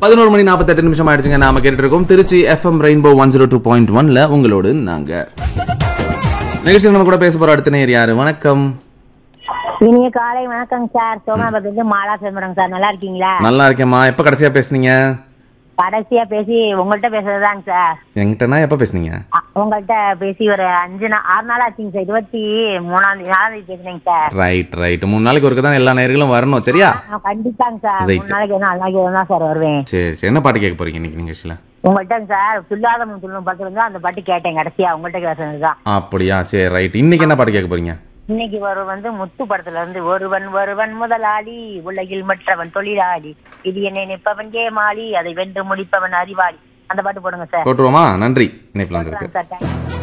பதினோரு மணி நாற்பத்தெட்டு நிமிஷம் ஆயிடுச்சுங்க நாம கேட்டுட்டு இருக்கோம் Trichy FM rainbow one zero two point ஒன்ல உங்களோடு நாங்க நிகழ்ச்சியில் நம்ம கூட பேச போற அடுத்த நேர் யாரு வணக்கம் இனிய காலை வணக்கம் சார் சோமநாபுரத்துலேருந்து மாலா செல்வரங்க சார் நல்லா இருக்கீங்களா நல்லா இருக்கேம்மா எப்ப கடைசியா பேசுனீங்க கடைசியா பேசி உங்கள்கிட்ட பேசுறதுதாங்க சார் என்கிட்டனா எப்ப பேசுனீங்க அ- உங்கள்கிட்ட பேசி ஒரு அஞ்சு நாள் ஆறு நாள் ஆச்சுங்க சார் இருபத்தி மூணாம் தேதி நாலாம் தேதி பேசுனேங்க சார் ரைட் ரைட் மூணு நாளைக்கு ஒருக்க தான் எல்லா நேர்களும் வரணும் சரியா ஆ, கண்டிப்பாங்க சார் Right. மூணு நாளைக்கு நாலு நாளைக்கு தான் சார் வருவேன் சரி சரி என்ன பாட்டு கேட்க போறீங்க இன்னைக்கு நிகழ்ச்சியில உங்கள்கிட்ட சார் துல்லாதம் துள்ளும் பக்கத்துல இருந்து அந்த பாட்டு கேட்டேன் கடைசியா உங்கள்கிட்ட பேசுனதுதான் அப்படியா சரி ரைட் இன்னைக்கு என்ன பாட்டு கேட்க போறீங்க இன்னைக்கு ஒரு வந்து முத்து படத்துல இருந்து ஒருவன் ஒருவன் முதலாளி உலகில் மற்றவன் தொழிலாளி இது என்னை நிற்பவன் ஏமாளி அதை வென்று முடிப்பவன் அறிவாளி அந்த பாட்டு போடுங்க சார் போட்டுருவோமா நன்றி இணைப்பில் வந்திருக்கு சார் தேங்க்யூ